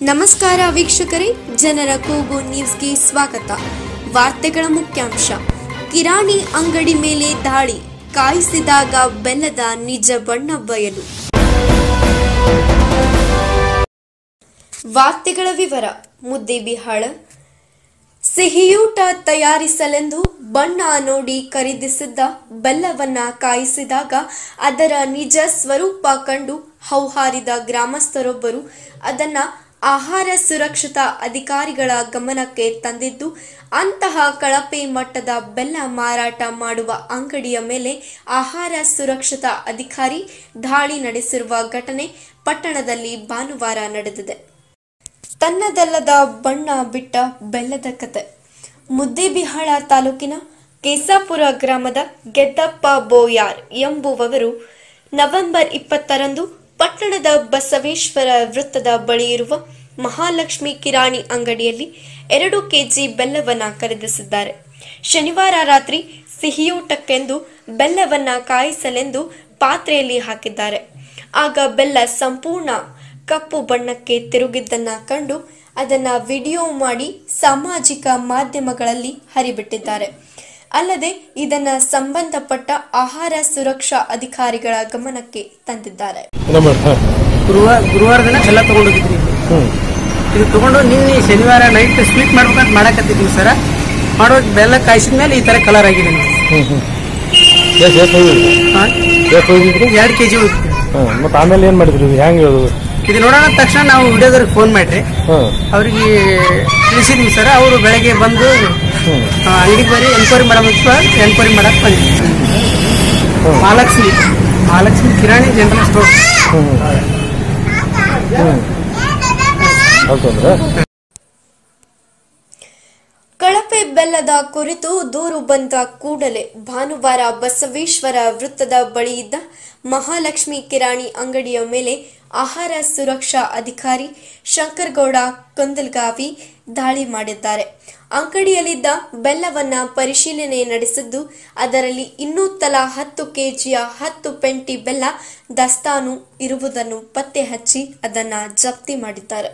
ನಮಸ್ಕಾರ ವೀಕ್ಷಕರೇ ಜನರ ಕೂಗು ನ್ಯೂಸ್ಗೆ ಸ್ವಾಗತ ವಾರ್ತೆಗಳ ಮುಖ್ಯಾಂಶ ಕಿರಾಣಿ ಅಂಗಡಿ ಮೇಲೆ ದಾಳಿ ಕಾಯಿಸಿದಾಗ ಬೆಲ್ಲದ ನಿಜ ಬಣ್ಣ ಬಯಲು ವಾರ್ತೆಗಳ ವಿವರ ಮುದ್ದೇಬಿಹಾಳ ಸಿಹಿಯೂಟ ತಯಾರಿಸಲೆಂದು ಬಣ್ಣ ನೋಡಿ ಖರೀದಿಸಿದ್ದ ಬೆಲ್ಲವನ್ನ ಕಾಯಿಸಿದಾಗ ಅದರ ನಿಜ ಸ್ವರೂಪ ಕಂಡು ಹೌಹಾರಿದ ಗ್ರಾಮಸ್ಥರೊಬ್ಬರು ಅದನ್ನ ಆಹಾರ ಸುರಕ್ಷತಾ ಅಧಿಕಾರಿಗಳ ಗಮನಕ್ಕೆ ತಂದಿದ್ದು ಅಂತಹ ಕಳಪೆ ಮಟ್ಟದ ಬೆಲ್ಲ ಮಾರಾಟ ಮಾಡುವ ಅಂಗಡಿಯ ಮೇಲೆ ಆಹಾರ ಸುರಕ್ಷತಾ ಅಧಿಕಾರಿ ದಾಳಿ ನಡೆಸಿರುವ ಘಟನೆ ಪಟ್ಟಣದಲ್ಲಿ ಭಾನುವಾರ ನಡೆದಿದೆ ತನ್ನದಲ್ಲದ ಬಣ್ಣ ಬಿಟ್ಟ ಬೆಲ್ಲದ ಕತೆ ಮುದ್ದೇಬಿಹಾಳ ತಾಲೂಕಿನ ಕೇಸಾಪುರ ಗ್ರಾಮದ ಗೆದ್ದಪ್ಪ ಬೋಯಾರ್ ಎಂಬುವವರು ನವೆಂಬರ್ ಇಪ್ಪತ್ತರಂದು ಪಟ್ಟಣದ ಬಸವೇಶ್ವರ ವೃತ್ತದ ಬಳಿ ಇರುವ ಮಹಾಲಕ್ಷ್ಮಿ ಕಿರಾಣಿ ಅಂಗಡಿಯಲ್ಲಿ ಎರಡು ಕೆಜಿ ಬೆಲ್ಲವನ್ನ ಖರೀದಿಸಿದ್ದಾರೆ ಶನಿವಾರ ರಾತ್ರಿ ಸಿಹಿಯೂಟಕ್ಕೆಂದು ಬೆಲ್ಲವನ್ನ ಕಾಯಿಸಲೆಂದು ಪಾತ್ರೆಯಲ್ಲಿ ಹಾಕಿದ್ದಾರೆ ಆಗ ಬೆಲ್ಲ ಸಂಪೂರ್ಣ ಕಪ್ಪು ಬಣ್ಣಕ್ಕೆ ತಿರುಗಿದ್ದನ್ನ ಕಂಡು ಅದನ್ನ ವಿಡಿಯೋ ಮಾಡಿ ಸಾಮಾಜಿಕ ಮಾಧ್ಯಮಗಳಲ್ಲಿ ಹರಿಬಿಟ್ಟಿದ್ದಾರೆ ಅಲ್ಲದೆ ಇದನ್ನ ಸಂಬಂಧಪಟ್ಟ ಆಹಾರ ಸುರಕ್ಷಾ ಅಧಿಕಾರಿಗಳ ಗಮನಕ್ಕೆ ತಂದಿದ್ದಾರೆ ನಂಬರ್ ಹಾಂ ಗುರುವಾರ ಗುರುವಾರ ದಿನ ಬೆಲ್ಲ ತಗೊಂಡೋಗಿದ್ರಿ ಹ್ಞೂ ಇದು ತಗೊಂಡು ನಿನ್ನೆ ಶನಿವಾರ ನೈಟ್ ಸ್ವೀಟ್ ಮಾಡ್ಬೇಕಂತ ಮಾಡಕತ್ತಿದ್ವಿ ಸರ ಮಾಡೋ ಬೆಲ್ಲ ಕಾಯಿಸಿದ ಮೇಲೆ ಈ ತರ ಕಲರ್ ಆಗಿದೆ ಹ್ಞೂ ಹ್ಞೂ ಎಷ್ಟು ಎಷ್ಟು ಹೋಗಿದ್ರಿ ಎಷ್ಟು ಹೋಗಿದ್ರಿ ಎರಡು ಕೆಜಿ ಹೋಗಿದ್ವಿ ಹಾಂ ಮತ್ತು ಆಮೇಲೆ ಏನು ಮಾಡಿದ್ರಿ ಇದು ಹೆಂಗೆ ಅದು ಇದು ನೋಡೋಣ ತಕ್ಷಣ ನಾವು ವಿಡಿಯೋದವ್ರಿಗೆ ಫೋನ್ ಮಾಡ್ರಿ ಹಾಂ ಅವ್ರಿಗೆ ತಿಳಿಸಿದ್ವಿ ಸರ್ ಅವರು ಬೆಳಗ್ಗೆ ಬಂದು ಹ್ಞೂ ಆ, ಅಂಗಡಿಗೆ ಬರೀ ಎನ್ಕ್ವೈರಿ ಮಾಡಬೇಕು ಎನ್ಕ್ವೈರಿ ಮಾಡಕ್ ಬಂದ್ವಿ ಹ್ಞೂ ಮಹಾಲಕ್ಷ್ಮಿ ಮಹಾಲಕ್ಷ್ಮಿ ಕಿರಾಣಿ ಜನರಲ್ ಸ್ಟೋರ್ ಹ್ಞೂ ಹ್ಞೂ ಹೌದಂದ್ರೆ ಕಳಪೆ ಬೆಲ್ಲದ ಕುರಿತು ದೂರು ಬಂದ ಕೂಡಲೇ ಭಾನುವಾರ ಬಸವೇಶ್ವರ ವೃತ್ತದ ಬಳಿ ಇದ್ದ ಮಹಾಲಕ್ಷ್ಮಿ ಕಿರಾಣಿ ಅಂಗಡಿಯ ಮೇಲೆ ಆಹಾರ ಸುರಕ್ಷಾ ಅಧಿಕಾರಿ ಶಂಕರಗೌಡ ಕೊಂದಲ್ಗಾವಿ ದಾಳಿ ಮಾಡಿದ್ದಾರೆ ಅಂಗಡಿಯಲ್ಲಿದ್ದ ಬೆಲ್ಲವನ್ನ ಪರಿಶೀಲನೆ ನಡೆಸಿದ್ದು ಅದರಲ್ಲಿ ಇನ್ನೂ ತಲಾ ಹತ್ತು ಕೆಜಿಯ ಹತ್ತು ಪೆಂಟಿ ಬೆಲ್ಲ ದಾಸ್ತಾನು ಇರುವುದನ್ನು ಪತ್ತೆ ಹಚ್ಚಿ ಅದನ್ನ ಜಪ್ತಿ ಮಾಡಿದ್ದಾರೆ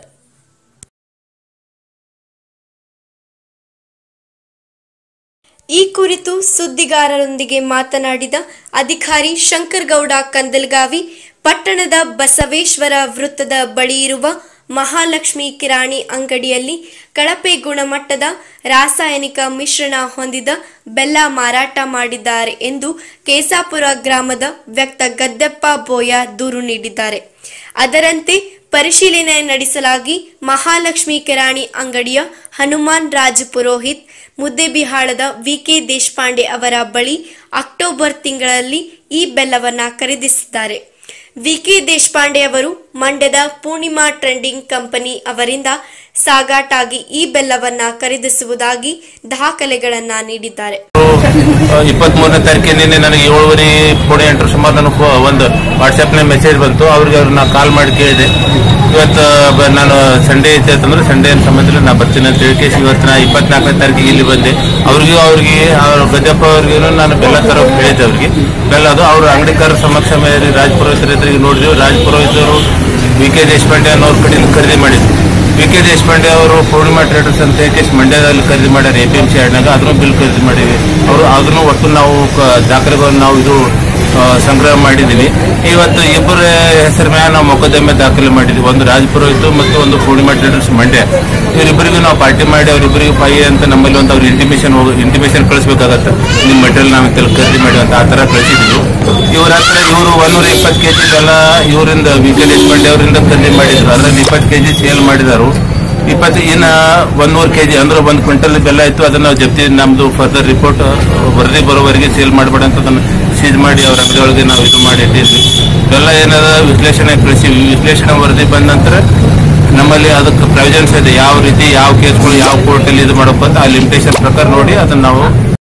ಈ ಕುರಿತು ಸುದ್ದಿಗಾರರೊಂದಿಗೆ ಮಾತನಾಡಿದ ಅಧಿಕಾರಿ ಶಂಕರಗೌಡ ಕಂದಲ್ಗಾವಿ ಪಟ್ಟಣದ ಬಸವೇಶ್ವರ ವೃತ್ತದ ಬಳಿ ಇರುವ ಮಹಾಲಕ್ಷ್ಮಿ ಕಿರಾಣಿ ಅಂಗಡಿಯಲ್ಲಿ ಕಳಪೆ ಗುಣಮಟ್ಟದ ರಾಸಾಯನಿಕ ಮಿಶ್ರಣ ಹೊಂದಿದ ಬೆಲ್ಲ ಮಾರಾಟ ಮಾಡಿದ್ದಾರೆ ಎಂದು ಕೇಸಾಪುರ ಗ್ರಾಮದ ವ್ಯಕ್ತ ಗದ್ದೆಪ್ಪ ಬೋಯ ದೂರು ನೀಡಿದ್ದಾರೆ ಅದರಂತೆ ಪರಿಶೀಲನೆ ನಡೆಸಲಾಗಿ ಮಹಾಲಕ್ಷ್ಮಿ ಕಿರಾಣಿ ಅಂಗಡಿಯ ಹನುಮಾನ್ ರಾಜ್ ಪುರೋಹಿತ್ ಮುದ್ದೆಬಿಹಾಳದ ವಿಕೆ ದೇಶಪಾಂಡೆ ಅವರ ಬಳಿ ಅಕ್ಟೋಬರ್ ತಿಂಗಳಲ್ಲಿ ಈ ಬೆಲ್ಲವನ್ನ ಖರೀದಿಸಿದ್ದಾರೆ ವಿಕೆ ದೇಶಪಾಂಡೆ ಅವರು ಮಂಡ್ಯದ ಪೂರ್ಣಿಮಾ ಟ್ರೆಂಡಿಂಗ್ ಕಂಪನಿ ಅವರಿಂದ ಸಾಗಾಟಾಗಿ ಈ ಬೆಲ್ಲವನ್ನ ಖರೀದಿಸುವುದಾಗಿ ದಾಖಲೆಗಳನ್ನ ನೀಡಿದ್ದಾರೆ ಇಪ್ಪತ್ತ್ ಮೂರನೇ ತಾರೀಕಿಗೆ ನಿನ್ನೆ ನನಗೆ ಏಳುವರೆ ಪುಣೆ ಎಂಟರ ಸುಮಾರು ನನಗೆ ಫೋ- ಒಂದು ವಾಟ್ಸಪ್ನ ಮೆಸೇಜ್ ಬಂತು ಅವ್ರಿಗೆ ಅವ್ರನ್ನ ಕಾಲ್ ಮಾಡಿ ಕೇಳಿದೆ ಇವತ್ತು ಬ- ನಾನು ಸಂಡೇ ಐತೆ ಅಂತಂದ್ರೆ ಸಂಡೇ ಸಂಬಂಧ ನಾ ಬರ್ತೀನಿ ಅಂತ ಹೇಳಿ ಕೇಸಿ ಇವತ್ತು ನಾ ಇಪ್ಪತ್ನಾಲ್ಕನೇ ತಾರೀಕಿಗೆ ಇಲ್ಲಿ ಬಂದೆ ಅವ್ರಿಗೂ ಅವ್ರಿಗೆ ಅವ್ರ ಗದ್ದೆಪ್ಪ ಅವ್ರಿಗೂ ನಾನು ಬೆಲ್ಲ ತರ ಹೇಳಿದ್ದೆ ಅವ್ರಿಗೆ ಬೆಲ್ಲ ಅದು ಅವ್ರ ಅಂಗಡಿಕಾರ ಸಮಕ್ಷ ಮೇಲೆ ರಾಜ್ ಪುರೋಹಿತರ ಎದುರಿಗೆ ನೋಡಿದ್ವಿ ರಾಜ್ ಪುರೋಹಿತರು ವಿ ಕೆ ದೇಶಪಾಂಡೆ ಅನ್ನೋರ್ ಕಡೆಯಿಂದ ಖರೀದಿ ಮಾಡಿದ್ರು ವಿ ಕೆ ದೇಶಪಾಂಡೆ ಅವರು ಪೂರ್ಣಿಮಾ ಟ್ರೇಡರ್ಸ್ ಅಂತ ಹೇಳಿ ಮಂಡ್ಯದಲ್ಲಿ ಖರೀದಿ ಮಾಡ್ಯಾರ ಎ ಪಿ ಎಂ ಸಿ ಆಡ್ನಾಗ ಅದನ್ನು ಬಿಲ್ ಖರೀದಿ ಮಾಡಿವಿ ಅವರು ಅದನ್ನು ಒಟ್ಟು ನಾವು ಕ- ದಾಖಲೆಗಳನ್ನು ನಾವು ಇದು ಆ, ಸಂಗ್ರಹ ಮಾಡಿದ್ದೀವಿ ಇವತ್ತು ಇಬ್ಬರ ಹೆಸರ ಮೇಲೆ ನಾವು ಮೊಕದ್ದಮೆ ದಾಖಲೆ ಮಾಡಿದ್ವಿ ಒಂದು ರಾಜ್ ಪುರೋಹಿತ್ ಮತ್ತು ಒಂದು ಪೂರ್ಣಿಮಾ ಟ್ರೇಡರ್ಸ್ ಮಂಡ್ಯ ಇವರಿಬ್ಬರಿಗೂ ನಾವು ಪಾರ್ಟಿ ಮಾಡಿ ಅವರಿಬ್ಬರಿಗೆ ಫೈ ಅಂತ ನಮ್ಮಲ್ಲಿ ಒಂದು ಅವ್ರ ಇಂಟಿಮೇಷನ್ ಇಂಟಿಮೇಷನ್ ಕಳಿಸ್ಬೇಕಾಗತ್ತೆ ನಿಮ್ಮ ಮಟೀರಿಯಲ್ ನಾವು ಇಂತೆಲ್ಲ ಖರೀದಿ ಮಾಡಿ ಅಂತ ಆ ಥರ ಕಳಿಸಿದ್ವಿ ಇವ್ರ ಹತ್ರ ಇವರು ಒಂದೂರ ಇಪ್ಪತ್ತು ಕೆಜಿ ಬೆಲ್ಲ ಇವರಿಂದ ವಿ ಕೆ ದೇಶಪಾಂಡೆ ಅವರಿಂದ ಖರೀದಿ ಮಾಡಿದ್ರು ಅದರಲ್ಲಿ ಇಪ್ಪತ್ತು ಕೆಜಿ ಸೇಲ್ ಮಾಡಿದಾರು ಇಪ್ಪತ್ತು ಇನ್ನ ಒಂದೂರು ಕೆಜಿ ಅಂದ್ರೆ ಒಂದು ಕ್ವಿಂಟಲ್ ಬೆಲ್ಲ ಇತ್ತು ಅದನ್ನ ನಾವು ಜಪ್ತಿ ನಮ್ದು ಫರ್ದರ್ ರಿಪೋರ್ಟ್ ವರದಿ ಬರೋವರೆಗೆ ಸೇಲ್ ಮಾಡಬೇಡ ಅಂತ ಅದನ್ನ ಸೀಜ್ ಮಾಡಿ ಅವ್ರ ಅಂಗಡಿ ಒಳಗೆ ನಾವು ಇದು ಮಾಡಿ ಇಟ್ಟಿದ್ವಿ ಬೆಲ್ಲ ಏನದ ವಿಶ್ಲೇಷಣೆ ಕಳಿಸಿ ವಿಶ್ಲೇಷಣೆ ವರದಿ ಬಂದ ನಂತರ ನಮ್ಮಲ್ಲಿ ಅದಕ್ಕೆ ಪ್ರೊವಿಜನ್ಸ್ ಇದೆ ಯಾವ ರೀತಿ ಯಾವ ಕೇಸ್ಗಳು ಯಾವ ಕೋರ್ಟಲ್ಲಿ ಇದು ಮಾಡಬೇಕು ಅಂತ ಆ ಲಿಮಿಟೇಷನ್ ಪ್ರಕಾರ ನೋಡಿ ಅದನ್ನ ನಾವು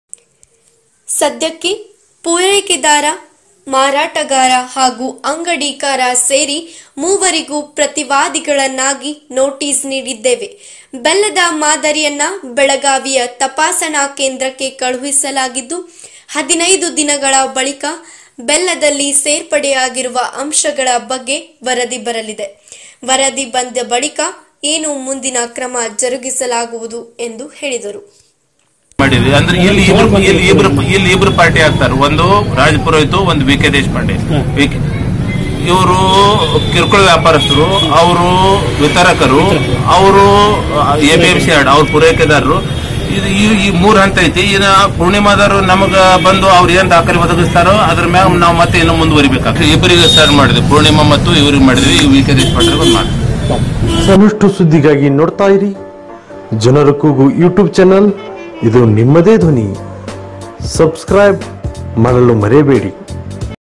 ಸದ್ಯಕ್ಕೆ ಪೂರೈಕೆದಾರ ಮಾರಾಟಗಾರ ಹಾಗೂ ಅಂಗಡಿಕಾರ ಸೇರಿ ಮೂವರಿಗೂ ಪ್ರತಿವಾದಿಗಳನ್ನಾಗಿ ನೋಟಿಸ್ ನೀಡಿದ್ದೇವೆ ಬೆಲ್ಲದ ಮಾದರಿಯನ್ನ ಬೆಳಗಾವಿಯ ತಪಾಸಣಾ ಕೇಂದ್ರಕ್ಕೆ ಕಳುಹಿಸಲಾಗಿದ್ದು ಹದಿನೈದು ದಿನಗಳ ಬಳಿಕ ಬೆಲ್ಲದಲ್ಲಿ ಸೇರ್ಪಡೆಯಾಗಿರುವ ಅಂಶಗಳ ಬಗ್ಗೆ ವರದಿ ಬರಲಿದೆ ವರದಿ ಬಂದ ಬಳಿಕ ಏನು ಮುಂದಿನ ಕ್ರಮ ಜರುಗಿಸಲಾಗುವುದು ಎಂದು ಹೇಳಿದರು ಮಾಡಿದ್ವಿ ಅಂದ್ರೆ ಇಲ್ಲಿ ಇಬ್ರು ಇಲ್ಲಿ ಇಬ್ರು ಇಲ್ಲಿ ಇಬ್ರು ಪಾರ್ಟಿ ಆಗ್ತಾರೆ ಒಂದು ರಾಜ್ ಪುರೋಹಿತು ಒಂದು ವಿ ಕೆ ದೇಶಪಾಂಡೆ ಇವರು ಕಿರುಕುಳ ವ್ಯಾಪಾರಸ್ಥರು ಅವರು ವಿತರಕರು ಅವರು A P M C act ಅವ್ರ ಪೂರೈಕೆದಾರರು ಇದು ಈ- ಈ ಮೂರ್ ಹಂತ ಐತಿ ಇನ್ನ ಪೂರ್ಣಿಮಾದವರು ನಮಗ ಬಂದು ಅವ್ರು ಏನ್ ದಾಖಲೆ ಒದಗಿಸ್ತಾರೋ ಅದ್ರ ಮ್ಯಾಗ ನಾವು ಮತ್ತೆ ಇನ್ನು ಮುಂದುವರಿಬೇಕಾಗ್ತದೆ ಇಬ್ಬರಿಗೆ ಸ್ಟಾರ್ಟ್ ಮಾಡಿದ್ವಿ ಪೂರ್ಣಿಮಾ ಮತ್ತು ಇವ್ರಿಗೆ ಮಾಡಿದ್ವಿ ವಿ ಕೆ ದೇಶಪಾಂಡೆ ಒಂದು ಮಾಡಿದ್ವಿ ಸನುಷ್ಟು ಸುದ್ದಿಗಾಗಿ ನೋಡ್ತಾ ಇರಿ ಜನರ ಕೂಗು ಯೂಟ್ಯೂಬ್ ಚಾನಲ್ ಇದು ನಿಮ್ಮದೇ ಧ್ವನಿ ಸಬ್ಸ್ಕ್ರೈಬ್ ಮಾಡಲು ಮರೆಯಬೇಡಿ